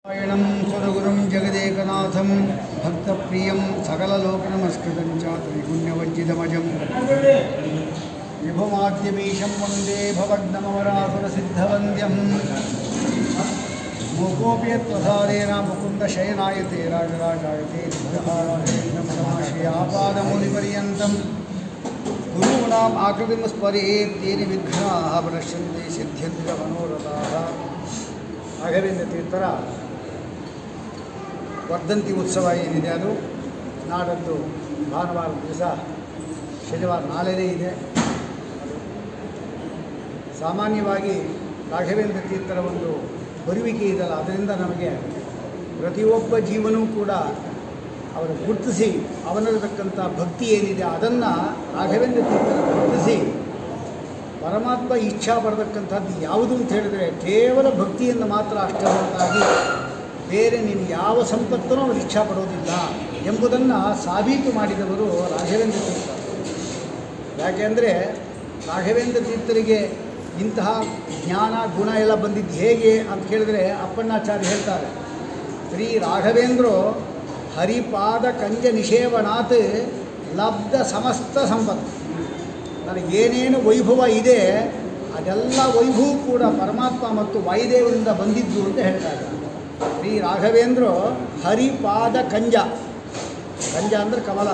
नारायणं सुरगुरुं जगदेकनाथं भक्तप्रियं सकललोकनमस्कृतं च त्रैगुण्यवज्जितमजं विभुमाद्यमीशं वन्दे भवग्नमवरासुरसिद्धवन्द्यं मूकोऽपि यत्प्रसादेन मुकुन्दशयनायते राजराजायते सिद्धहारायणपरमाश्रयापादमूलिपर्यन्तं गुरूणाम् आकृतिं स्मरेत् तेन विघ्नाः प्रणश्यन्ते सिद्ध्यन्ति च मनोरथाः ರಾಘವೇಂದ್ರ ತೀರ್ಥರ ವರ್ಧಂತಿ ಉತ್ಸವ ಏನಿದೆ ಅದು ನಾಡದ್ದು ಭಾನುವಾರ ದಿವಸ ಶನಿವಾರ ನಾಳೆನೇ ಇದೆ ಸಾಮಾನ್ಯವಾಗಿ ರಾಘವೇಂದ್ರ ತೀರ್ಥರ ಒಂದು ಬರುವಿಕೆ ಇದಲ್ಲ ಅದರಿಂದ ನಮಗೆ ಪ್ರತಿಯೊಬ್ಬ ಜೀವನೂ ಕೂಡ ಅವರು ಗುರುತಿಸಿ ಅವನಲ್ಲಿರತಕ್ಕಂಥ ಭಕ್ತಿ ಏನಿದೆ ಅದನ್ನು ರಾಘವೇಂದ್ರ ತೀರ್ಥರ ಗುರುತಿಸಿ ಪರಮಾತ್ಮ ಇಚ್ಛಾ ಪಡತಕ್ಕಂಥದ್ದು ಯಾವುದು ಅಂತ ಹೇಳಿದರೆ ಕೇವಲ ಭಕ್ತಿಯನ್ನು ಮಾತ್ರ ಅಷ್ಟೇ ಹೊರತಾಗಿ ಬೇರೆ ನೀನು ಯಾವ ಸಂಪತ್ತನ್ನು ಅವನು ಇಚ್ಛಾ ಪಡೋದಿಲ್ಲ ಎಂಬುದನ್ನು ಸಾಬೀತು ಮಾಡಿದವರು ರಾಘವೇಂದ್ರ ತೀರ್ಥ ಯಾಕೆಂದರೆ ರಾಘವೇಂದ್ರ ತೀರ್ಥರಿಗೆ ಇಂತಹ ಜ್ಞಾನ ಗುಣ ಎಲ್ಲ ಬಂದಿದ್ದು ಹೇಗೆ ಅಂತ ಕೇಳಿದರೆ ಅಪ್ಪಣ್ಣಾಚಾರ್ಯ ಹೇಳ್ತಾರೆ ಶ್ರೀ ರಾಘವೇಂದ್ರೋ ಹರಿಪಾದ ಕಂಜ ನಿಷೇವನಾತ್ ಲಬ್ಧ ಸಮಸ್ತ ಸಂಪತ್ತು ನನಗೇನೇನು ವೈಭವ ಇದೆ ಅದೆಲ್ಲ ವೈಭವ ಕೂಡ ಪರಮಾತ್ಮ ಮತ್ತು ವಾಯುದೇವರಿಂದ ಬಂದಿದ್ದು ಅಂತ ಹೇಳ್ತಾರೆ ಶ್ರೀ ರಾಘವೇಂದ್ರ ಹರಿಪಾದ ಕಂಜ ಕಂಜ ಅಂದರೆ ಕಮಲ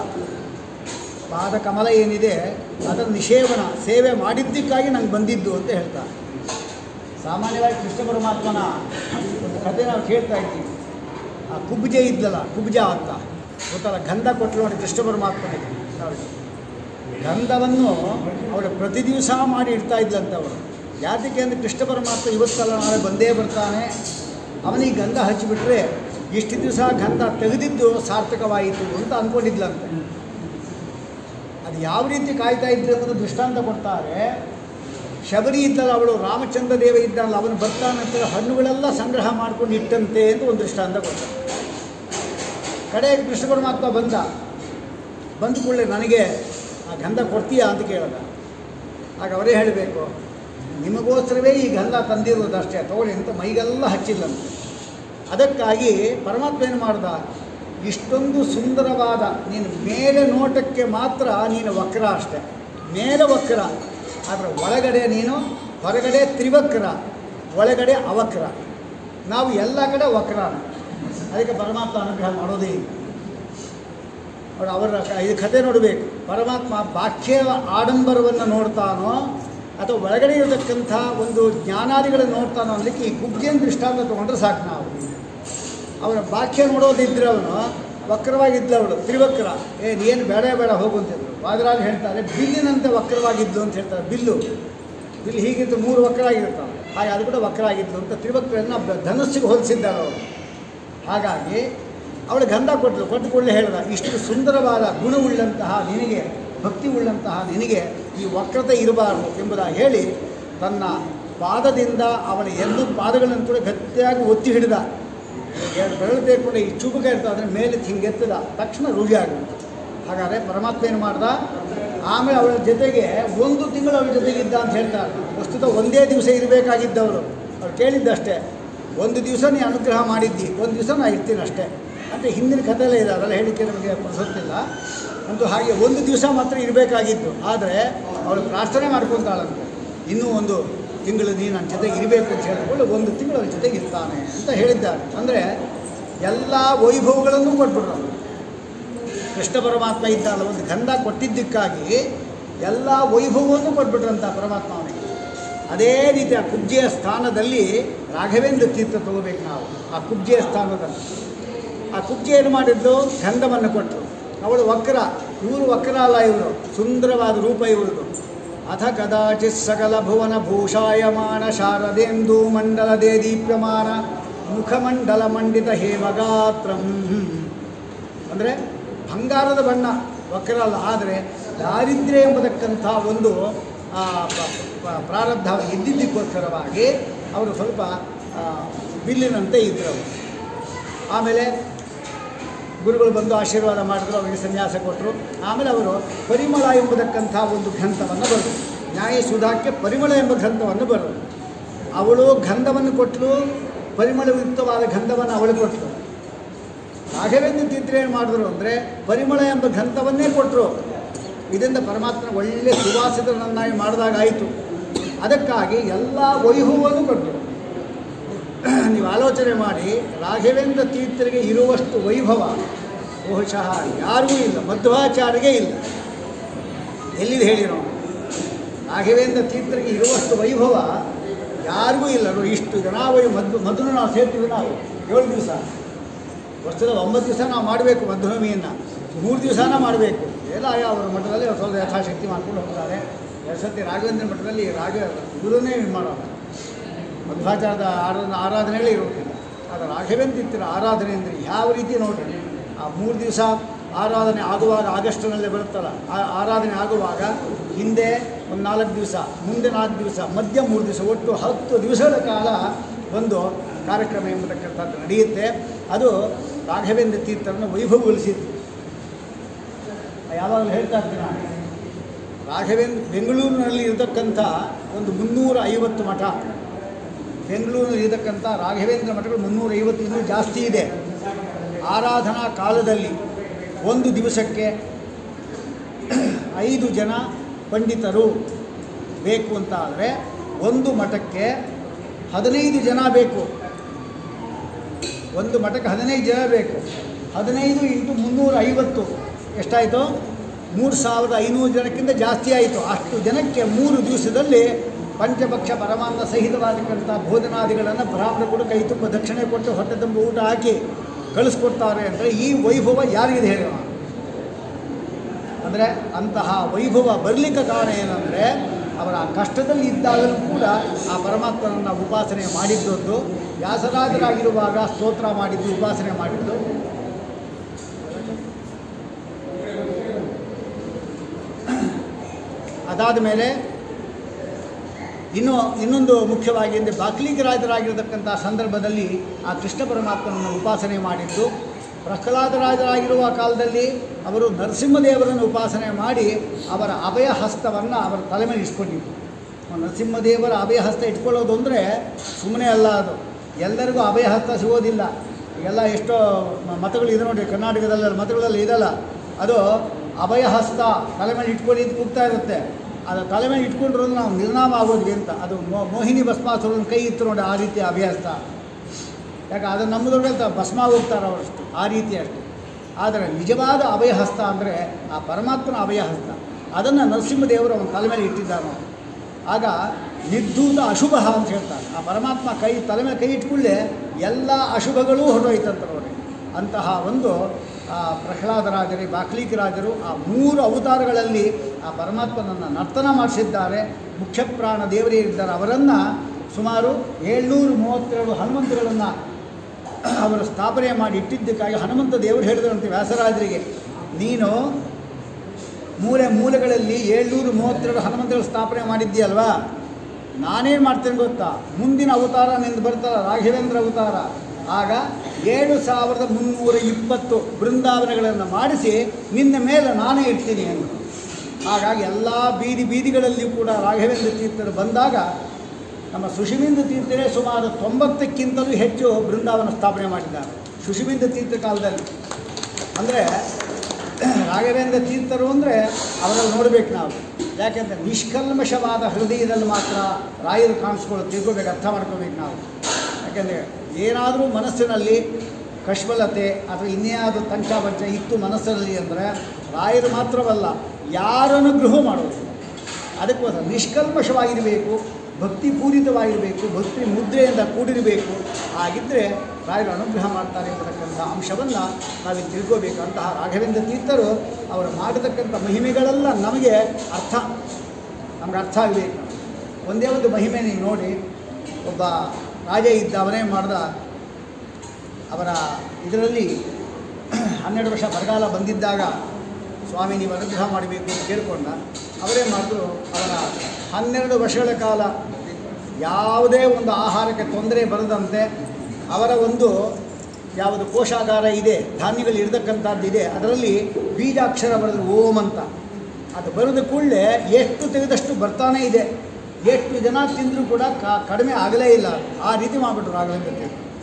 ಪಾದ ಕಮಲ ಏನಿದೆ ಅದರ ನಿಷೇವನ ಸೇವೆ ಮಾಡಿದ್ದಕ್ಕಾಗಿ ನಂಗೆ ಬಂದಿದ್ದು ಅಂತ ಹೇಳ್ತಾರೆ ಸಾಮಾನ್ಯವಾಗಿ ಕೃಷ್ಣ ಪರಮಾತ್ಮನ ಒಂದು ಕಥೆ ನಾವು ಕೇಳ್ತಾ ಇದ್ದೀವಿ ಆ ಕುಬ್ಜ ಇದ್ದಲ್ಲ ಕುಬ್ಜ ಅಂತ ಗೊತ್ತಲ್ಲ ಗಂಧ ಕೊಟ್ಟರು ನೋಡಿ ಕೃಷ್ಣ ಪರಮಾತ್ಮನಿಗೆ ನೋಡಿ ಗಂಧವನ್ನು ಅವಳು ಪ್ರತಿ ದಿವಸ ಮಾಡಿ ಇಡ್ತಾ ಇದ್ಲಂತೆ ಅವಳು ಯಾತಕ್ಕೆ ಅಂದರೆ ಕೃಷ್ಣ ಪರಮಾತ್ಮ ಇವತ್ತಲ್ಲ ನಾಳೆ ಬಂದೇ ಬರ್ತಾನೆ ಅವನಿಗೆ ಗಂಧ ಹಚ್ಚಿಬಿಟ್ರೆ ಇಷ್ಟು ದಿವಸ ಗಂಧ ತೆಗೆದಿದ್ದು ಸಾರ್ಥಕವಾಯಿತು ಅಂತ ಅಂದ್ಕೊಂಡಿದ್ಲಂತೆ ಅದು ಯಾವ ರೀತಿ ಕಾಯ್ತಾ ಇದ್ರೆ ಅನ್ನೋದು ದೃಷ್ಟಾಂತ ಕೊಡ್ತಾರೆ ಶಬರಿ ಇದ್ದಲ್ಲ ಅವಳು ರಾಮಚಂದ್ರ ದೇವ ಇದ್ದಲ್ಲ ಅವನು ಬರ್ತಾನಂತ ಹಣ್ಣುಗಳೆಲ್ಲ ಸಂಗ್ರಹ ಮಾಡ್ಕೊಂಡು ಇಟ್ಟಂತೆ ಅಂತ ಒಂದು ದೃಷ್ಟಾಂತ ಕೊಡ್ತಾರೆ ಕಡೆಗೆ ಕೃಷ್ಣ ಪರಮಾತ್ಮ ಬಂದ ಬಂದ ಕೂಡಲೇ ನನಗೆ ಆ ಗಂಧ ಕೊಡ್ತೀಯಾ ಅಂತ ಕೇಳಿದ ಆಗ ಅವರೇ ಹೇಳಬೇಕು ನಿಮಗೋಸ್ಕರವೇ ಈ ಗಂಧ ತಂದಿರೋದು ಅಷ್ಟೇ ತಗೊಳ್ಳಿ ಅಂತ ಮೈಗೆಲ್ಲ ಹಚ್ಚಿಲ್ಲಂತೆ ಅದಕ್ಕಾಗಿ ಪರಮಾತ್ಮ ಏನು ಮಾಡ್ದ ಇಷ್ಟೊಂದು ಸುಂದರವಾದ ನೀನು ಮೇಲೆ ನೋಟಕ್ಕೆ ಮಾತ್ರ ನೀನು ವಕ್ರ ಅಷ್ಟೆ ಮೇಲೆ ವಕ್ರ ಆದರೆ ಒಳಗಡೆ ನೀನು ಹೊರಗಡೆ ತ್ರಿವಕ್ರ ಒಳಗಡೆ ಅವಕ್ರ ನಾವು ಎಲ್ಲ ಕಡೆ ವಕ್ರಾನ ಅದಕ್ಕೆ ಪರಮಾತ್ಮ ಅನುಗ್ರಹ ಮಾಡೋದೇ ಇಲ್ಲ ನೋಡಿ ಅವರ ಇದು ಕಥೆ ನೋಡಬೇಕು ಪರಮಾತ್ಮ ಬಾಹ್ಯ ಆಡಂಬರವನ್ನು ನೋಡ್ತಾನೋ ಅಥವಾ ಒಳಗಡೆ ಇರತಕ್ಕಂಥ ಒಂದು ಜ್ಞಾನಾದಿಗಳನ್ನು ನೋಡ್ತಾನೋ ಅನ್ನಲಿಕ್ಕೆ ಈ ಕುಬ್ಜಿಯನ್ನು ದೃಷ್ಟಾಂತ ತೊಗೊಂಡ್ರೆ ಸಾಕು ನಾವು ಅವನ ಬಾಹ್ಯ ನೋಡೋದಿದ್ರೆ ಅವನು ವಕ್ರವಾಗಿದ್ದ ಅವಳು ತ್ರಿವಕ್ರ ಏನು ಏನು ಬೇಡ ಬೇಡ ಹೋಗು ಅಂತಿದ್ರು ವಾದರಾಜ್ ಹೇಳ್ತಾರೆ ಬಿಲ್ಲಿನಂತೆ ವಕ್ರವಾಗಿದ್ದು ಅಂತ ಹೇಳ್ತಾರೆ ಬಿಲ್ಲು ಬಿಲ್ಲು ಹೀಗಿದ್ದು ಮೂರು ವಕ್ರ ಆಗಿರ್ತಾವೆ ಹಾಗೆ ಅದು ಕೂಡ ವಕ್ರ ಆಗಿದ್ದು ಅಂತ ತ್ರಿವಕ್ರನ್ನು ಬ- ಧನುಸ್ಸಿಗೆ ಹೋಲಿಸಿದ್ದಾರೆ ಅವರು ಹಾಗಾಗಿ ಅವಳು ಗಂಧ ಕೊಟ್ಟರು ಕೊಟ್ಟು ಕೂಡಲೇ ಹೇಳಿದ ಇಷ್ಟು ಸುಂದರವಾದ ಗುಣವುಳ್ಳಂತಹ ನಿನಗೆ ಭಕ್ತಿ ಉಳ್ಳಂತಹ ನಿನಗೆ ಈ ವಕ್ರತೆ ಇರಬಾರದು ಎಂಬುದಾಗಿ ಹೇಳಿ ತನ್ನ ಪಾದದಿಂದ ಅವನ ಎರಡು ಪಾದಗಳನ್ನು ಕೂಡ ಗಟ್ಟಿಯಾಗಿ ಒತ್ತಿ ಹಿಡಿದ ಎರಡು ಬೆರಳು ತೆಗೆದುಕೊಂಡು ಈ ಚುಬುಕ ಇರ್ತದೆ ಅದರ ಮೇಲೆ ಹಿಂಗೆತ್ತದ ತಕ್ಷಣ ರೂಢಿ ಆಗುತ್ತೆ ಹಾಗಾದರೆ ಪರಮಾತ್ಮ ಏನು ಮಾಡ್ದ ಆಮೇಲೆ ಅವಳ ಜೊತೆಗೆ ಒಂದು ತಿಂಗಳು ಅವಳ ಜೊತೆಗಿದ್ದ ಅಂತ ಹೇಳ್ತಾರೆ ವಸ್ತುತ ಒಂದೇ ದಿವಸ ಇರಬೇಕಾಗಿದ್ದವರು ಅವ್ರು ಕೇಳಿದ್ದಷ್ಟೇ ಒಂದು ದಿವಸ ನೀ ಅನುಗ್ರಹ ಮಾಡಿದ್ದಿ ಒಂದು ದಿವಸ ನಾ ಇರ್ತೀನಿ ಅಷ್ಟೇ ಅಂತ ಹಿಂದಿನ ಕಥೆಯಲ್ಲೇ ಇದೆ ಅದೆಲ್ಲ ಹೇಳಿಕೆ ನಮಗೆ ಗೊತ್ತಿಲ್ಲ ಅಂತೂ ಹಾಗೆ ಒಂದು ದಿವಸ ಮಾತ್ರ ಇರಬೇಕಾಗಿತ್ತು ಆದರೆ ಅವಳು ಪ್ರಾರ್ಥನೆ ಮಾಡ್ಕೊತಾಳಂತೆ ಇನ್ನೂ ಒಂದು ತಿಂಗಳು ನೀನು ನನ್ನ ಜೊತೆಗೆ ಇರಬೇಕು ಅಂತ ಹೇಳಿಕೊಂಡು ಒಂದು ತಿಂಗಳು ಅವಳ ಜೊತೆಗೆ ಇರ್ತಾನೆ ಅಂತ ಹೇಳಿದ್ದಾರೆ ಅಂದರೆ ಎಲ್ಲ ವೈಭವಗಳನ್ನು ಕೊಟ್ಬಿಟ್ರು ಅವ್ರು. ಕೃಷ್ಣ ಪರಮಾತ್ಮ ಇದ್ದಲ್ಲ ಒಂದು ಗಂಧ ಕೊಟ್ಟಿದ್ದಕ್ಕಾಗಿ ಎಲ್ಲ ವೈಭವವನ್ನು ಕೊಟ್ಬಿಟ್ರಂತ ಪರಮಾತ್ಮ ಅವನಿಗೆ ಅದೇ ರೀತಿ ಆ ಕುಬ್ಜೆಯ ಸ್ಥಾನದಲ್ಲಿ ರಾಘವೇಂದ್ರ ತೀರ್ಥ ತಗೋಬೇಕು ನಾವು ಆ ಕುಬ್ಜೆಯ ಸ್ಥಾನದಲ್ಲಿ ಆ ಕುಬ್ಜೆ ಏನು ಮಾಡಿದ್ದು ಗಂಧವನ್ನು ಕೊಟ್ಟರು ಅವಳು ವಕ್ರ ಇವರು ವಕ್ರ ಅಲ್ಲ ಇವರು ಸುಂದರವಾದ ರೂಪ ಇವ್ರದ್ದು ಅಥ ಕದಾಚಿತ್ ಸಕಲ ಭುವನ ಭೂಷಾಯಮಾನ ಶಾರದೇಂದು ಮಂಡಲದೇ ದೀಪ್ಯಮಾನ ಮುಖಮಂಡಲ ಮಂಡಿತ ಹೇಮಗಾತ್ರಂ ಅಂದರೆ ಬಂಗಾರದ ಬಣ್ಣ ವಕ್ರ ಅಲ್ಲ ಆದರೆ ದಾರಿದ್ರ್ಯ ಎಂಬತಕ್ಕಂಥ ಒಂದು ಆ, ಪ- ಪ- ಪ್ರಾರಬ್ಧ ಇದ್ದಿದ್ದಕ್ಕೋಸ್ಕರವಾಗಿ ಅವರು ಸ್ವಲ್ಪ ಆ, ಬಿಲ್ಲಿನಂತೆ ಇದ್ದರು ಅವರು ಆಮೇಲೆ ಗುರುಗಳು ಬಂದು ಆಶೀರ್ವಾದ ಮಾಡಿದ್ರು ಅವರಿಗೆ ಸನ್ಯಾಸ ಕೊಟ್ಟರು ಆಮೇಲೆ ಅವರು ಪರಿಮಳ ಎಂಬುದಕ್ಕಂಥ ಒಂದು ಗ್ರಂಥವನ್ನು ಬರೆದರು ನ್ಯಾಯ ಸುಧಾಕ್ಕೆ ಪರಿಮಳ ಎಂಬ ಗ್ರಂಥವನ್ನು ಬರೆದರು ಅವಳು ಗಂಧವನ್ನು ಕೊಟ್ಟಳು ಪರಿಮಳಯುಕ್ತವಾದ ಗಂಧವನ್ನು ಅವಳು ಕೊಟ್ಟರು ರಾಘವೇಂದ್ರ ತೀರ್ಥರು ಏನು ಮಾಡಿದ್ರು ಅಂದರೆ ಪರಿಮಳ ಎಂಬ ಗಂಧವನ್ನೇ ಕೊಟ್ಟರು ಇದರಿಂದ ಪರಮಾತ್ಮನ ಒಳ್ಳೆಯ ಸುವಾಸಿತರನ್ನಾಗಿ ಮಾಡಿದಾಗಾಯಿತು ಅದಕ್ಕಾಗಿ ಎಲ್ಲ ವೈಭವವನ್ನು ಕೊಟ್ಟರು ನೀವು ಆಲೋಚನೆ ಮಾಡಿ ರಾಘವೇಂದ್ರ ತೀರ್ಥರಿಗೆ ಇರುವಷ್ಟು ವೈಭವ ಬಹುಶಃ ಯಾರಿಗೂ ಇಲ್ಲ ಮಧ್ವಾಚಾರ್ಯಗೆ ಇಲ್ಲ ಎಲ್ಲಿದೆ ಹೇಳಿ ನಾವು ರಾಘವೇಂದ್ರ ತೀರ್ಥರಿಗೆ ಇರುವಷ್ಟು ವೈಭವ ಯಾರಿಗೂ ಇಲ್ಲ ನೋಡಿ ಇಷ್ಟು ಜನ ವೈ ಮದ್ದು ಮೊದಲು ನಾವು ಸೇರ್ತೀವಿ ನಾವು ಏಳು ದಿವಸ ವರ್ಷದ ಒಂಬತ್ತು ದಿವಸ ನಾವು ಮಾಡಬೇಕು ಮಧ್ವನಮಿಯನ್ನು ಮೂರು ದಿವಸನ ಮಾಡಬೇಕು ಎಲ್ಲ ಅವರ ಮಠದಲ್ಲಿ ಅವ್ರು ಸ್ವಲ್ಪ ಯಥಾಶಕ್ತಿ ಮಾಡ್ಕೊಂಡು ಹೋಗ್ತಾರೆ ಎರಡು ಸತಿ ರಾಘವೇಂದ್ರ ಮಠದಲ್ಲಿ ರಾಘ ಗುರುನೇ ಇದು ಮಾಡೋಣ ಮಧ್ವಾಚಾರದ ಆರಾಧನೆ ಆರಾಧನೆಗಳೇ ಇರೋದಿಲ್ಲ ಆದರೆ ರಾಘವೇಂದ್ರ ತೀರ್ಥರ ಆರಾಧನೆ ಅಂದರೆ ಯಾವ ರೀತಿ ನೋಡ್ರಿ ಆ ಮೂರು ದಿವಸ ಆರಾಧನೆ ಆಗುವಾಗ ಆಗಸ್ಟ್ನಲ್ಲೇ ಬರುತ್ತಲ್ಲ ಆ ಆರಾಧನೆ ಆಗುವಾಗ ಹಿಂದೆ ಒಂದು ನಾಲ್ಕು ದಿವಸ ಮುಂದೆ ನಾಲ್ಕು ದಿವಸ ಮಧ್ಯ ಮೂರು ದಿವಸ ಒಟ್ಟು ಹತ್ತು ದಿವಸಗಳ ಕಾಲ ಒಂದು ಕಾರ್ಯಕ್ರಮ ಎಂಬತಕ್ಕಂಥದ್ದು ನಡೆಯುತ್ತೆ ಅದು ರಾಘವೇಂದ್ರ ತೀರ್ಥರನ್ನು ವೈಭವಗೊಳಿಸಿತ್ತು ಯಾವಾಗಲೂ ಹೇಳ್ತಾ ಇರ್ತೀನಿ ನಾನು ರಾಘವೇಂದ್ರ ಬೆಂಗಳೂರಿನಲ್ಲಿ ಇರತಕ್ಕಂಥ ಒಂದು ಮುನ್ನೂರ ಐವತ್ತು ಮಠ ಬೆಂಗಳೂರಿನಲ್ಲಿ ಇರತಕ್ಕಂಥ ರಾಘವೇಂದ್ರ ಮಠಗಳು ಮುನ್ನೂರ ಐವತ್ತು ಇನ್ನೂ ಜಾಸ್ತಿ ಇದೆ ಆರಾಧನಾ ಕಾಲದಲ್ಲಿ ಒಂದು ದಿವಸಕ್ಕೆ ಐದು ಜನ ಪಂಡಿತರು ಬೇಕು ಅಂತ ಆದರೆ ಒಂದು ಮಠಕ್ಕೆ ಹದಿನೈದು ಜನ ಬೇಕು ಒಂದು ಮಠಕ್ಕೆ ಹದಿನೈದು ಜನ ಬೇಕು ಹದಿನೈದು ಇಂಟು ಮುನ್ನೂರ ಐವತ್ತು ಎಷ್ಟಾಯಿತು ಮೂರು ಸಾವಿರದ ಐನೂರು ಜನಕ್ಕಿಂತ ಜಾಸ್ತಿ ಆಯಿತು ಅಷ್ಟು ಜನಕ್ಕೆ ಮೂರು ದಿವಸದಲ್ಲಿ ಪಂಚಪಕ್ಷ ಪರಮಾನ್ನ ಸಹಿತವಾದಕ್ಕಂಥ ಭೋಜನಾದಿಗಳನ್ನು ಬ್ರಾಹ್ಮಣಗಳು ಕೈ ತುಂಬ ದಕ್ಷಿಣೆ ಕೊಟ್ಟು ಹೊಟ್ಟೆ ತುಂಬ ಊಟ ಹಾಕಿ ಕಳಿಸ್ಕೊಡ್ತಾರೆ ಅಂದರೆ ಈ ವೈಭವ ಯಾರಿಗಿದೆ ಹೇಳೋಣ ಅಂದರೆ ಅಂತಹ ವೈಭವ ಬರಲಿಕ್ಕೆ ಕಾರಣ ಏನಂದರೆ ಅವರ ಕಷ್ಟದಲ್ಲಿ ಇದ್ದಾಗಲೂ ಕೂಡ ಆ ಪರಮಾತ್ಮನನ್ನು ಉಪಾಸನೆ ಮಾಡಿದ್ದೊಂದು ವ್ಯಾಸರಾಜರಾಗಿರುವಾಗ ಸ್ತೋತ್ರ ಮಾಡಿದ್ದು ಉಪಾಸನೆ ಮಾಡಿದ್ದು ಅದಾದ ಮೇಲೆ ಇನ್ನು ಇನ್ನೊಂದು ಮುಖ್ಯವಾಗಿ ಅಂದರೆ ಬಾಕ್ಲಿಗರಾಜರಾಗಿರತಕ್ಕಂಥ ಸಂದರ್ಭದಲ್ಲಿ ಆ ಕೃಷ್ಣ ಪರಮಾತ್ಮನನ್ನು ಉಪಾಸನೆ ಮಾಡಿದ್ದು ಪ್ರಹ್ಲಾದರಾಜರಾಗಿರುವ ಕಾಲದಲ್ಲಿ ಅವರು ನರಸಿಂಹದೇವರನ್ನು ಉಪಾಸನೆ ಮಾಡಿ ಅವರ ಅಭಯ ಹಸ್ತವನ್ನು ಅವರ ತಲೆ ಮೇಲೆ ಇಟ್ಕೊಂಡಿದ್ರು ನರಸಿಂಹದೇವರ ಅಭಯ ಹಸ್ತ ಇಟ್ಕೊಳ್ಳೋದು ಅಂದರೆ ಸುಮ್ಮನೆ ಅಲ್ಲ ಅದು ಎಲ್ಲರಿಗೂ ಅಭಯ ಹಸ್ತ ಸಿಗೋದಿಲ್ಲ ಎಲ್ಲ ಎಷ್ಟೋ ಮ- ಮತಗಳು ಇದೆ ನೋಡಿ ಕರ್ನಾಟಕದಲ್ಲಿ ಮತಗಳಲ್ಲಿ ಇದಲ್ಲ ಅದು ಅಭಯ ಹಸ್ತ ತಲೆ ಮೇಲೆ ಇಟ್ಕೊಂಡು ಇದು ಕೂಗ್ತಾ ಇರುತ್ತೆ ಅದು ತಲೆ ಮೇಲೆ ಇಟ್ಕೊಂಡ್ರು ಅಂದ್ರೆ ನಾವು ನಿರ್ನಾಮ ಆಗೋದ್ವಿ ಅಂತ ಅದು ಮೋ- ಮೋಹಿನಿ ಭಸ್ಮಾಸುರನ ಕೈ ಇತ್ತು ನೋಡಿ ಆ ರೀತಿ ಅಭಯಹಸ್ತ ಯಾಕೆ ಅದು ನಮ್ಮದ್ರೊಳಗೆ ಭಸ್ಮ ಹೋಗ್ತಾರೆ ಅವರಷ್ಟು ಆ ರೀತಿ ಅಷ್ಟು ಆದರೆ ನಿಜವಾದ ಅಭಯಹಸ್ತ ಅಂದರೆ ಆ ಪರಮಾತ್ಮನ ಅಭಯಹಸ್ತ ಅದನ್ನು ನರಸಿಂಹದೇವರು ಅವನ ತಲೆ ಮೇಲೆ ಇಟ್ಟಿದ್ದಾರೆ ನಾವು ಆಗ ನಿರ್ಧೂತ ಅಶುಭ ಅಂತ ಹೇಳ್ತಾರೆ ಆ ಪರಮಾತ್ಮ ಕೈ ತಲೆ ಮೇಲೆ ಕೈ ಇಟ್ಕೊಳ್ಳೆ ಎಲ್ಲ ಅಶುಭಗಳೂ ಹೊರಟೋಯ್ತಂತ ನೋಡಿ ಅಂತಹ ಒಂದು ಆ ಪ್ರಹ್ಲಾದರಾಜರು ಬಾಕ್ಲೀಕರಾಜರು ಆ ಮೂರು ಅವತಾರಗಳಲ್ಲಿ ಆ ಪರಮಾತ್ಮನನ್ನು ನರ್ತನ ಮಾಡಿಸಿದ್ದಾರೆ ಮುಖ್ಯ ಪ್ರಾಣ ದೇವರೇ ಇದ್ದಾರೆ ಅವರನ್ನು ಸುಮಾರು ಏಳ್ನೂರು ಮೂವತ್ತೆರಡು ಹನುಮಂತಗಳನ್ನು ಅವರು ಸ್ಥಾಪನೆ ಮಾಡಿ ಇಟ್ಟಿದ್ದಕ್ಕಾಗಿ ಹನುಮಂತ ದೇವರು ಹೇಳಿದ್ರಂತೆ ವ್ಯಾಸರಾಜರಿಗೆ ನೀನು ಮೂಲೆ ಮೂಲೆಗಳಲ್ಲಿ ಏಳ್ನೂರು ಮೂವತ್ತೆರಡು ಹನುಮಂತಗಳು ಸ್ಥಾಪನೆ ಮಾಡಿದ್ದೀಯಲ್ವಾ ನಾನೇನು ಮಾಡ್ತೇನೆ ಗೊತ್ತಾ ಮುಂದಿನ ಅವತಾರ ನಿಂದು ಬರ್ತಾರ ರಾಘವೇಂದ್ರ ಅವತಾರ ಆಗ ಏಳು ಸಾವಿರದ ಮುನ್ನೂರ ಇಪ್ಪತ್ತು ಬೃಂದಾವನಗಳನ್ನು ಮಾಡಿಸಿ ನಿನ್ನ ಮೇಲೆ ನಾನೇ ಇರ್ತೀನಿ ಅಂದರು ಹಾಗಾಗಿ ಎಲ್ಲ ಬೀದಿ ಬೀದಿಗಳಲ್ಲಿ ಕೂಡ ರಾಘವೇಂದ್ರ ತೀರ್ಥರು ಬಂದಾಗ ನಮ್ಮ ಸುಷಿಮಿಂದ ತೀರ್ಥರೇ ಸುಮಾರು ತೊಂಬತ್ತಕ್ಕಿಂತಲೂ ಹೆಚ್ಚು ಬೃಂದಾವನ ಸ್ಥಾಪನೆ ಮಾಡಿದ್ದಾರೆ ಸುಷಿಮಿಂದ ತೀರ್ಥ ಕಾಲದಲ್ಲಿ ಅಂದರೆ ರಾಘವೇಂದ್ರ ತೀರ್ಥರು ಅಂದರೆ ಅವರಲ್ಲಿ ನೋಡಬೇಕು ನಾವು ಯಾಕೆಂದರೆ ನಿಷ್ಕಲ್ಮಶವಾದ ಹೃದಯದಲ್ಲಿ ಮಾತ್ರ ರಾಯರು ಕಾಣಿಸ್ಕೊಳ್ಳೋ ತಿಳ್ಕೊಬೇಕು ಅರ್ಥ ಮಾಡ್ಕೋಬೇಕು ನಾವು ಯಾಕೆಂದರೆ ಏನಾದರೂ ಮನಸ್ಸಿನಲ್ಲಿ ಕಶ್ಮಲತೆ ಅಥವಾ ಇನ್ನೇನಾದರೂ ತಂಚಾಪಂಚ ಇತ್ತು ಮನಸ್ಸಿನಲ್ಲಿ ಅಂದರೆ ರಾಯರು ಮಾತ್ರವಲ್ಲ ಯಾರನ್ನು ಗೃಹ ಮಾಡೋದು ಅದಕ್ಕೋಸ್ಕರ ನಿಷ್ಕಲ್ಮಶವಾಗಿರಬೇಕು ಭಕ್ತಿಪೂರಿತವಾಗಿರಬೇಕು ಭಕ್ತಿ ಮುದ್ರೆಯಿಂದ ಕೂಡಿರಬೇಕು ಹಾಗಿದ್ದರೆ ರಾಯರು ಅನುಗ್ರಹ ಮಾಡ್ತಾರೆ ಎಂಬತಕ್ಕಂಥ ಅಂಶವನ್ನು ನಾವಿಲ್ಲಿ ತಿಳ್ಕೋಬೇಕು ಅಂತಹ ರಾಘವೇಂದ್ರ ತೀರ್ಥರು ಅವರು ಮಾಡತಕ್ಕಂಥ ಮಹಿಮೆಗಳೆಲ್ಲ ನಮಗೆ ಅರ್ಥ ನಮ್ಗೆ ಅರ್ಥ ಆಗಬೇಕು ಒಂದೇ ಒಂದು ಮಹಿಮೆ ನೀವು ನೋಡಿ ಒಬ್ಬ ರಾಜ ಇದ್ದ ಅವನೇ ಮಾಡ್ದ ಅವರ ಇದರಲ್ಲಿ ಹನ್ನೆರಡು ವರ್ಷ ಬರಗಾಲ ಬಂದಿದ್ದಾಗ ಸ್ವಾಮಿ ನೀವು ಅನುಗ್ರಹ ಮಾಡಬೇಕು ಅಂತ ಕೇಳಿಕೊಂಡ ಅವರೇ ಮಾಡಿದ್ರು ಅವರ ಹನ್ನೆರಡು ವರ್ಷಗಳ ಕಾಲ ಯಾವುದೇ ಒಂದು ಆಹಾರಕ್ಕೆ ತೊಂದರೆ ಬರದಂತೆ ಅವರ ಒಂದು ಯಾವುದು ಕೋಶಾಗಾರ ಇದೆ ಧಾನ್ಯಗಳು ಇರತಕ್ಕಂಥದ್ದಿದೆ ಅದರಲ್ಲಿ ಬೀಜಾಕ್ಷರ ಬರೆದು ಓಂ ಅಂತ ಅದು ಬರೆದ ಕೂಡಲೇ ಎಷ್ಟು ತೆಗೆದಷ್ಟು ಬರ್ತಾನೇ ಇದೆ ಎಷ್ಟು ಜನ ತಿಂದರೂ ಕೂಡ ಕ- ಕಡಿಮೆ ಆಗಲೇ ಇಲ್ಲ ಆ ರೀತಿ ಮಾಡಿಬಿಟ್ರು ರಾಘವೇಂದ್ರ ತೀರ್ಥರು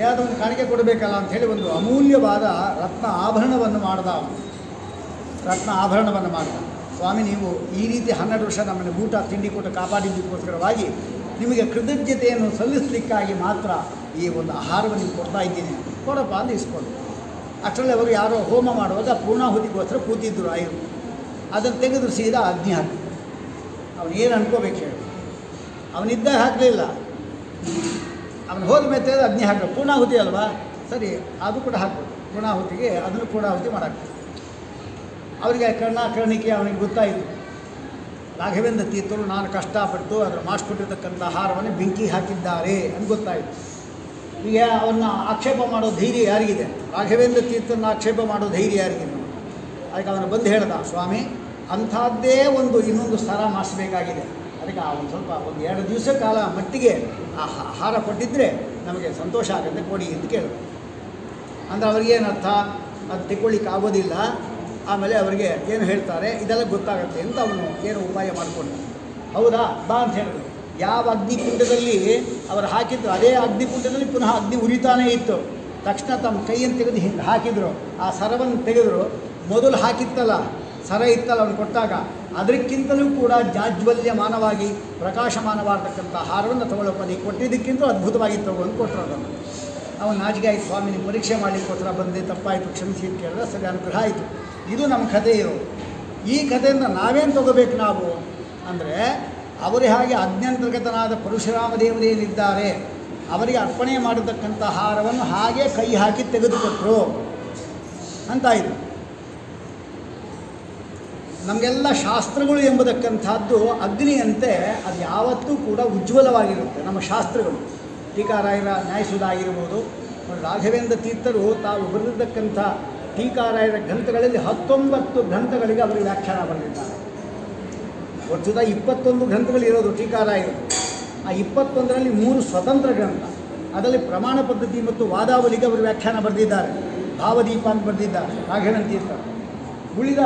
ಏನಾದರೂ ಒಂದು ಕಾಣಿಕೆ ಕೊಡಬೇಕಲ್ಲ ಅಂಥೇಳಿ ಒಂದು ಅಮೂಲ್ಯವಾದ ರತ್ನ ಆಭರಣವನ್ನು ಮಾಡ್ದ ಅವನು ರತ್ನ ಆಭರಣವನ್ನು ಮಾಡಿದ ಸ್ವಾಮಿ ನೀವು ಈ ರೀತಿ ಹನ್ನೆರಡು ವರ್ಷ ನಮ್ಮನ್ನು ಊಟ ತಿಂಡಿ ಕೊಟ್ಟು ಕಾಪಾಡಿದ್ದಕ್ಕೋಸ್ಕರವಾಗಿ ನಿಮಗೆ ಕೃತಜ್ಞತೆಯನ್ನು ಸಲ್ಲಿಸಲಿಕ್ಕಾಗಿ ಮಾತ್ರ ಈ ಒಂದು ಆಹಾರವನ್ನು ನೀವು ಕೊಡ್ತಾ ಇದ್ದೀನಿ ಕೊಡಪ್ಪ ಅಂತ ಇಸ್ಕೊಂಡು ಅಷ್ಟರಲ್ಲಿ ಅವರು ಯಾರೋ ಹೋಮ ಮಾಡುವಾಗ ಪೂರ್ಣಾಹುತಿಗೋಸ್ಕರ ಕೂತಿದ್ದರು ಆಯು ಅದನ್ನು ತೆಗೆದು ಸೀದಾ ಅಗ್ನಿ ಹಾಕಿ ಅವನು ಏನು ಅನ್ಕೋಬೇಕು ಹೇಳಿ ಅವನಿದ್ದ ಹಾಕಲಿಲ್ಲ ಅವನು ಹೋದ ಮೇಲೆ ಅಗ್ನಿ ಹಾಕಬೇಕು ಪೂರ್ಣಾಹುತಿ ಅಲ್ವಾ ಸರಿ ಅದು ಕೂಡ ಹಾಕ್ಬೇಕು ಪೂರ್ಣಾಹುತಿಗೆ ಅದನ್ನು ಪೂರ್ಣಾಹುತಿ ಮಾಡಾಕ್ಬೇಕು ಅವರಿಗೆ ಕರ್ಣ ಕರ್ಣಿಕೆ ಅವನಿಗೆ ಗೊತ್ತಾಯಿತು ರಾಘವೇಂದ್ರ ತೀರ್ಥರು ನಾನು ಕಷ್ಟಪಟ್ಟು ಅದರ ಮಾಡಿಸ್ಕೊಟ್ಟಿರ್ತಕ್ಕಂಥ ಆಹಾರವನ್ನು ಬೆಂಕಿ ಹಾಕಿದ್ದಾರೆ ಅಂತ ಗೊತ್ತಾಯಿತು ಈಗ ಅವನ್ನ ಆಕ್ಷೇಪ ಮಾಡೋ ಧೈರ್ಯ ಯಾರಿಗಿದೆ ರಾಘವೇಂದ್ರ ತೀರ್ಥನ ಆಕ್ಷೇಪ ಮಾಡೋ ಧೈರ್ಯ ಯಾರಿಗಿದೆ ಅದಕ್ಕೆ ಅವನು ಬಂದು ಹೇಳ್ದ ಸ್ವಾಮಿ ಅಂಥದ್ದೇ ಒಂದು ಇನ್ನೊಂದು ಸ್ಥಳ ಮಾಡಿಸ್ಬೇಕಾಗಿದೆ ಅದಕ್ಕೆ ಆ ಒಂದು ಸ್ವಲ್ಪ ಒಂದು ಎರಡು ದಿವಸ ಕಾಲ ಮಟ್ಟಿಗೆ ಆ ಹ- ಆಹಾರ ಕೊಟ್ಟಿದ್ದರೆ ನಮಗೆ ಸಂತೋಷ ಆಗುತ್ತೆ ಕೊಡಿ ಅಂತ ಕೇಳಿದ್ರು ಅಂದರೆ ಅವ್ರಿಗೇನು ಅರ್ಥ ಅದು ತೆಗೊಳ್ಳಿಕ್ಕೆ ಆಗೋದಿಲ್ಲ ಆಮೇಲೆ ಅವರಿಗೆ ಏನು ಹೇಳ್ತಾರೆ ಇದೆಲ್ಲ ಗೊತ್ತಾಗುತ್ತೆ ಅಂತ ಅವನು ಏನು ಉಪಾಯ ಮಾಡಿಕೊಂಡ ಹೌದಾ ಬಾ ಅಂತ ಹೇಳಿದ್ರು ಯಾವ ಅಗ್ನಿಕುಂಡದಲ್ಲಿ ಅವರು ಹಾಕಿದ್ರು ಅದೇ ಅಗ್ನಿಕುಂಡದಲ್ಲಿ ಪುನಃ ಅಗ್ನಿ ಉರಿತಾನೇ ಇತ್ತು ತಕ್ಷಣ ತಮ್ಮ ಕೈಯನ್ನು ತೆಗೆದು ಹಿಂಗೆ ಹಾಕಿದ್ರು ಆ ಸರವನ್ನು ತೆಗೆದ್ರು ಮೊದಲು ಹಾಕಿತ್ತಲ್ಲ ಸರ ಇತ್ತಲ್ಲ ಅವನು ಕೊಟ್ಟಾಗ ಅದಕ್ಕಿಂತಲೂ ಕೂಡ ಜಾಜ್ವಲ್ಯಮಾನವಾಗಿ ಪ್ರಕಾಶಮಾನವಾಗತಕ್ಕಂಥ ಹಾರವನ್ನು ತಗೊಳ್ಳೋಕೆ ಅದಕ್ಕೆ ಕೊಟ್ಟಿದ್ದಕ್ಕಿಂತ ಅದ್ಭುತವಾಗಿ ತಗೊಂಡು ಕೊಟ್ಟರು ಅದನ್ನು ಅವನು ನಾಚಿಕೆ ಆಯ್ತು ಸ್ವಾಮಿ ನೀವು ಪರೀಕ್ಷೆ ಮಾಡಲಿಕ್ಕೋಸ್ಕರ ಬಂದೆ ತಪ್ಪಾಯಿತು ಕ್ಷಮಿಸಿ ಅಂತ ಕೇಳಿದ್ರೆ ಸರಿ ಅನುಗ್ರಹ ಆಯಿತು ಇದು ನಮ್ಮ ಕಥೆ ಇರೋದು ಈ ಕಥೆಯಿಂದ ನಾವೇನು ತಗೋಬೇಕು ನಾವು ಅಂದರೆ ಅವರೇ ಹಾಗೆ ಅಜ್ಞಾಂತರ್ಗತನಾದ ಪರಶುರಾಮ ದೇವರೇನಿದ್ದಾರೆ ಅವರಿಗೆ ಅರ್ಪಣೆ ಮಾಡತಕ್ಕಂಥ ಆಹಾರವನ್ನು ಹಾಗೆ ಕೈ ಹಾಕಿ ತೆಗೆದುಕೊಟ್ರು ಅಂತಾಯಿತು ನಮಗೆಲ್ಲ ಶಾಸ್ತ್ರಗಳು ಎಂಬುದಕ್ಕಂಥದ್ದು ಅಗ್ನಿಯಂತೆ ಅದು ಯಾವತ್ತೂ ಕೂಡ ಉಜ್ವಲವಾಗಿರುತ್ತೆ ನಮ್ಮ ಶಾಸ್ತ್ರಗಳು ಟೀಕಾರಾಯರ ನ್ಯಾಯಸುಧ ಆಗಿರ್ಬೋದು ಮತ್ತು ರಾಘವೇಂದ್ರ ತೀರ್ಥರು ತಾವು ಬರೆದಿರ್ತಕ್ಕಂಥ ಟೀಕಾರಾಯರ ಗ್ರಂಥಗಳಲ್ಲಿ ಹತ್ತೊಂಬತ್ತು ಗ್ರಂಥಗಳಿಗೆ ಅವರು ವ್ಯಾಖ್ಯಾನ ಬರೆದಿದ್ದಾರೆ ಒಟ್ಟುದ ಇಪ್ಪತ್ತೊಂದು ಗ್ರಂಥಗಳು ಇರೋದು ಟೀಕಾರಾಯರು ಆ ಇಪ್ಪತ್ತೊಂದರಲ್ಲಿ ಮೂರು ಸ್ವತಂತ್ರ ಗ್ರಂಥ ಅದರಲ್ಲಿ ಪ್ರಮಾಣ ಪದ್ಧತಿ ಮತ್ತು ವಾದಾವಲಿಗೆ ಅವರು ವ್ಯಾಖ್ಯಾನ ಬರೆದಿದ್ದಾರೆ ಭಾವದೀಪ ಅಂತ ಬರೆದಿದ್ದಾರೆ ರಾಘವೇಂದ್ರ ತೀರ್ಥರು ಉಳಿದ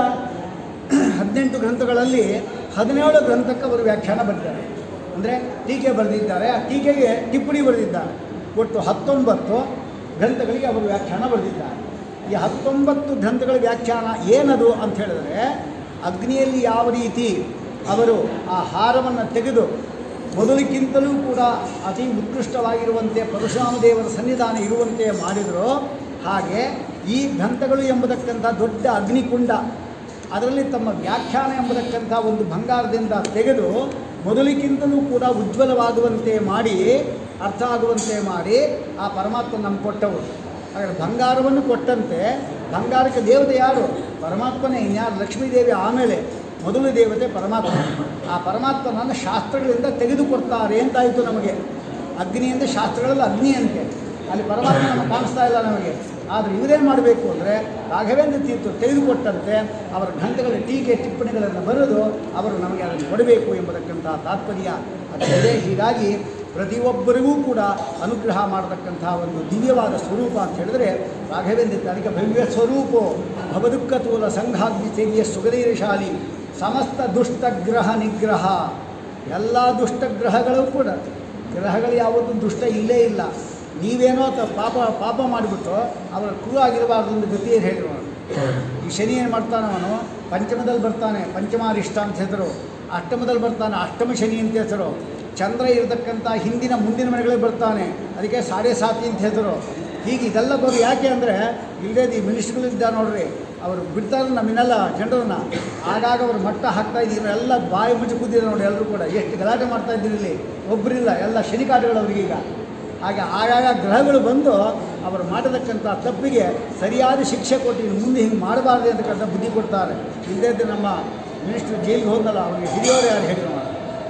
ಹದಿನೆಂಟು ಗ್ರಂಥಗಳಲ್ಲಿ ಹದಿನೇಳು ಗ್ರಂಥಕ್ಕೆ ಅವರು ವ್ಯಾಖ್ಯಾನ ಬರೆದಿದ್ದಾರೆ ಅಂದರೆ ಟೀಕೆ ಬರೆದಿದ್ದಾರೆ ಆ ಟೀಕೆಗೆ ಟಿಪ್ಪಣಿ ಬರೆದಿದ್ದಾರೆ ಒಟ್ಟು ಹತ್ತೊಂಬತ್ತು ಗ್ರಂಥಗಳಿಗೆ ಅವರು ವ್ಯಾಖ್ಯಾನ ಬರೆದಿದ್ದಾರೆ ಈ ಹತ್ತೊಂಬತ್ತು ಗ್ರಂಥಗಳ ವ್ಯಾಖ್ಯಾನ ಏನದು ಅಂತ ಹೇಳಿದ್ರೆ ಅಗ್ನಿಯಲ್ಲಿ ಯಾವ ರೀತಿ ಅವರು ಆ ಹಾರವನ್ನು ತೆಗೆದು ಮೊದಲಿಗಿಂತಲೂ ಕೂಡ ಅತಿ ಉತ್ಕೃಷ್ಟವಾಗಿರುವಂತೆ ಪರಶುರಾಮ ದೇವರ ಸನ್ನಿಧಾನ ಇರುವಂತೆ ಮಾಡಿದರು ಹಾಗೆ ಈ ಗ್ರಂಥಗಳು ಎಂಬುದಕ್ಕಂಥ ದೊಡ್ಡ ಅಗ್ನಿಕುಂಡ ಅದರಲ್ಲಿ ತಮ್ಮ ವ್ಯಾಖ್ಯಾನ ಎಂಬುದಕ್ಕಂಥ ಒಂದು ಬಂಗಾರದಿಂದ ತೆಗೆದು ಮೊದಲಿಗಿಂತಲೂ ಕೂಡ ಉಜ್ವಲವಾಗುವಂತೆ ಮಾಡಿ ಅರ್ಥ ಆಗುವಂತೆ ಮಾಡಿ ಆ ಪರಮಾತ್ಮ ನಮ್ಗೆ ಕೊಟ್ಟವು ಹಾಗಾದ್ರೆ ಬಂಗಾರವನ್ನು ಕೊಟ್ಟಂತೆ ಬಂಗಾರಕ್ಕೆ ದೇವತೆ ಯಾರು ಪರಮಾತ್ಮನೇ ಇನ್ಯಾರು ಲಕ್ಷ್ಮೀದೇವಿ ಆಮೇಲೆ ಮೊದಲು ದೇವತೆ ಪರಮಾತ್ಮ ಆ ಪರಮಾತ್ಮನನ್ನು ಶಾಸ್ತ್ರಗಳಿಂದ ತೆಗೆದುಕೊಡ್ತಾರೆ ಅಂತಾಯಿತು ನಮಗೆ ಅಗ್ನಿಯಿಂದ ಶಾಸ್ತ್ರಗಳಲ್ಲಿ ಅಗ್ನಿ ಅಂತೆ ಅಲ್ಲಿ ಪರಮಾತ್ಮ ನಮಗೆ ಕಾಣಿಸ್ತಾ ಇಲ್ಲ ನಮಗೆ ಆದರೆ ಇವರೇನು ಮಾಡಬೇಕು ಅಂದರೆ ರಾಘವೇಂದ್ರ ತೀರ್ಥ ತೆಗೆದುಕೊಟ್ಟಂತೆ ಅವರ ಗ್ರಂಥಗಳ ಟೀಕೆ ಟಿಪ್ಪಣಿಗಳನ್ನು ಬರೆದು ಅವರು ನಮಗೆ ಅದನ್ನು ಕೊಡಬೇಕು ಎಂಬುದಕ್ಕಂಥ ತಾತ್ಪರ್ಯ ಅದಿದೆ ಹೀಗಾಗಿ ಪ್ರತಿಯೊಬ್ಬರಿಗೂ ಕೂಡ ಅನುಗ್ರಹ ಮಾಡತಕ್ಕಂಥ ಒಂದು ದಿವ್ಯವಾದ ಸ್ವರೂಪ ಅಂತ ಹೇಳಿದ್ರೆ ರಾಘವೇಂದ್ರ ತೀರ್ಥ. ಅದಕ್ಕೆ ಭವ್ಯ ಸ್ವರೂಪ ಭವದುಃಖ ತೂಲ ಸಂಘಾಗ್ನಿ ತೇವಿಯ ಸುಗಧೀರಶಾಲಿ ಸಮಸ್ತ ದುಷ್ಟಗ್ರಹ ನಿಗ್ರಹ ಎಲ್ಲ ದುಷ್ಟಗ್ರಹಗಳು ಕೂಡ ಗ್ರಹಗಳು ಯಾವುದು ದುಷ್ಟ ಇಲ್ಲೇ ಇಲ್ಲ ನೀವೇನೋ ತ ಪಾಪ ಪಾಪ ಮಾಡಿಬಿಟ್ಟು ಅವರ ಕ್ರೂ ಆಗಿರಬಾರ್ದು ಒಂದು ಗತಿಯನ್ನು ಹೇಳಿರೋನು ಈ ಶನಿ ಏನು ಮಾಡ್ತಾನೆ ಅವನು ಪಂಚಮದಲ್ಲಿ ಬರ್ತಾನೆ ಪಂಚಮಾರಿಷ್ಟ ಅಂತ ಹೆಸರು ಅಷ್ಟಮದಲ್ಲಿ ಬರ್ತಾನೆ ಅಷ್ಟಮ ಶನಿ ಅಂತ ಹೆಸರು ಚಂದ್ರ ಇರತಕ್ಕಂಥ ಹಿಂದಿನ ಮುಂದಿನ ಮನೆಗಳಿಗೆ ಬರ್ತಾನೆ ಅದಕ್ಕೆ ಸಾಡೆ ಸಾತಿ ಅಂತ ಹೆಸರು ಹೀಗೆ ಇದೆಲ್ಲ ಬರೋದು ಯಾಕೆ ಅಂದರೆ ಇಲ್ಲದೇ ಈ ಮಿನಿಸ್ಟ್ರುಗಳಿದ್ದ ನೋಡ್ರಿ ಅವರು ಬಿಡ್ತಾರೆ ನಮ್ಮನ್ನೆಲ್ಲ ಜನರನ್ನ ಆಗಾಗ ಅವರು ಮಟ್ಟ ಹಾಕ್ತಾ ಇದ್ದೀವಿ ಎಲ್ಲ ಬಾಯಿ ಮುಚ್ಚಿ ಕೂತಿದ್ದಾರೆ ನೋಡಿ ಎಲ್ಲರೂ ಕೂಡ ಎಷ್ಟು ಗಲಾಟೆ ಮಾಡ್ತಾ ಇದ್ದೀರಿ ಇಲ್ಲಿ ಒಬ್ಬರಿಲ್ಲ ಎಲ್ಲ ಶನಿಕಾಟಗಳು ಅವರಿಗೀಗ ಹಾಗೆ ಆಗಾಗ ಗ್ರಹಗಳು ಬಂದು ಅವರು ಮಾಡತಕ್ಕಂಥ ತಪ್ಪಿಗೆ ಸರಿಯಾದ ಶಿಕ್ಷೆ ಕೊಟ್ಟು ಇನ್ನು ಮುಂದೆ ಹಿಂಗೆ ಮಾಡಬಾರ್ದು ಅಂತಕ್ಕಂಥ ಬುದ್ಧಿ ಕೊಡ್ತಾರೆ ಇಲ್ಲದೇ ನಮ್ಮ ಮಿನಿಸ್ಟ್ರು ಜೈಲಿಗೆ ಹೋಗಲ್ಲ ಅವನಿಗೆ ಹಿಡಿಯೋರು ಯಾರು ಹೇಳಿ ನೋಡಿ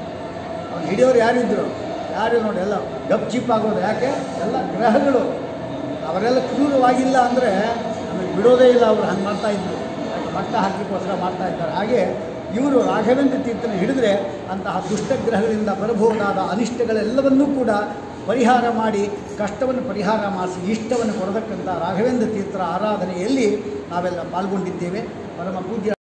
ಅವ್ನು ಹಿಡಿಯೋರು ಯಾರಿದ್ರು ಯಾರು ನೋಡಿ ಎಲ್ಲ ಗಪ್ ಚಿಪ್ ಆಗೋದು ಯಾಕೆ ಎಲ್ಲ ಗ್ರಹಗಳು ಅವರೆಲ್ಲ ಕ್ರೂರವಾಗಿಲ್ಲ ಅಂದರೆ ನಮಗೆ ಬಿಡೋದೇ ಇಲ್ಲ ಅವರು ಹಂಗೆ ಮಾಡ್ತಾ ಇದ್ರು ಯಾಕೆ ಮಟ್ಟ ಹಾಕಲಿಕ್ಕೋಸ್ಕರ ಮಾಡ್ತಾ ಇದ್ದಾರೆ ಹಾಗೆ ಇವರು ರಾಘವೇಂದ್ರ ತೀರ್ಥನ ಹಿಡಿದ್ರೆ ಅಂತಹ ದುಷ್ಟಗ್ರಹಗಳಿಂದ ಬರಬಹುದಾದ ಅನಿಷ್ಟಗಳೆಲ್ಲವನ್ನೂ ಕೂಡ ಪರಿಹಾರ ಮಾಡಿ ಕಷ್ಟವನ್ನು ಪರಿಹಾರ ಮಾಡಿಸಿ ಇಷ್ಟವನ್ನು ಕೊಡತಕ್ಕಂಥ ರಾಘವೇಂದ್ರ ತೀರ್ಥರ ಆರಾಧನೆಯಲ್ಲಿ ನಾವೆಲ್ಲ ಪಾಲ್ಗೊಂಡಿದ್ದೇವೆ ಪರಮ ಪೂಜ್ಯ